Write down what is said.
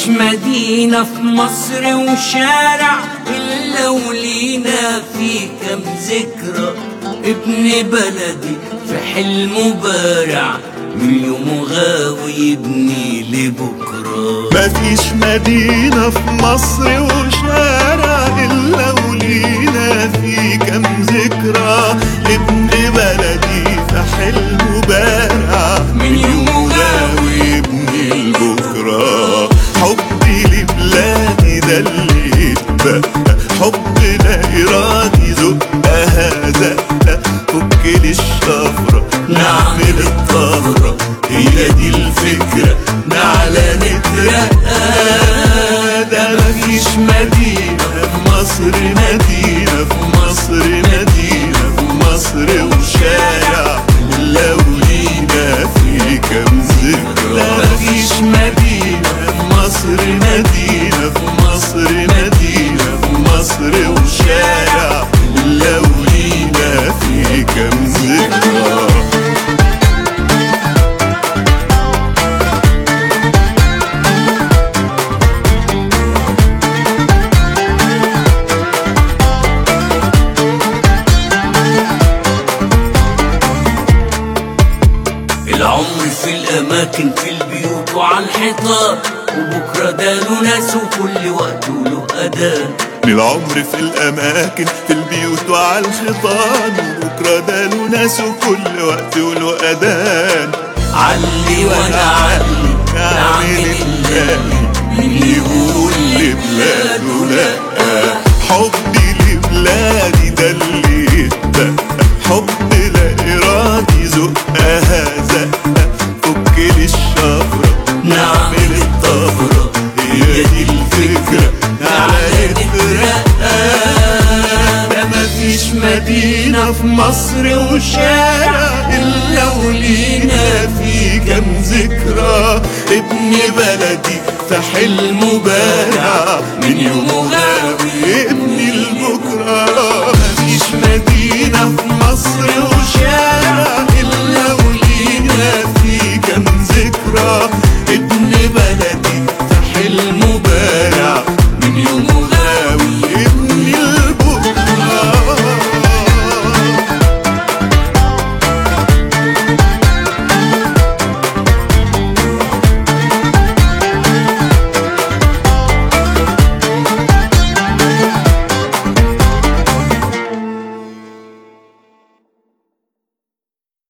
مفيش مدينة في مصر وشارع إلا ولينا فيه كم ذكرى ابن بلدي في حلمه بارع من يومه غاوي يبني لبكرة مفيش مدينة في مصر وشارع إلا ولينا في كم ذكرى ابن بلدي في حلمه بارع من يومه غاوي يبني البكرة حبي لبلادي ده اللي يتبقى حب لا إرادي زقها زقة فك لي الشفرة نعمل الطفرة هي دي الفكرة نعلى نترقى ده مفيش مدينة في مصر مدينة في مصر مدينة في مصر وشارع إلا ولينا في كم ذكرى مفيش مدينة في مصر مدينة في مصر مدينة في مصر وشارع إلا ولينا في كم ذكرى العمر في الأماكن في البيوت وعلى الحيطان وبكرة ده له ناس وكل وقت وله أذان العمر في الأماكن في البيوت وعلى الحيطان وبكرة ده له ناس وكل وقت وله أذان علي وأنا علي نعمل اللي اللي يقول لبلاده لأ حبي لبلادي ده اللي يتبقى حب لا إرادي زقها زقة فك لي الشفرة نعمل الطفرة هي دي الفكرة على نترقى ده مفيش مدينة في مصر وشارع إلا ولينا في كم ذكرى ابن بلدي في حلمه بارع من يومه غاوي ابن البكرة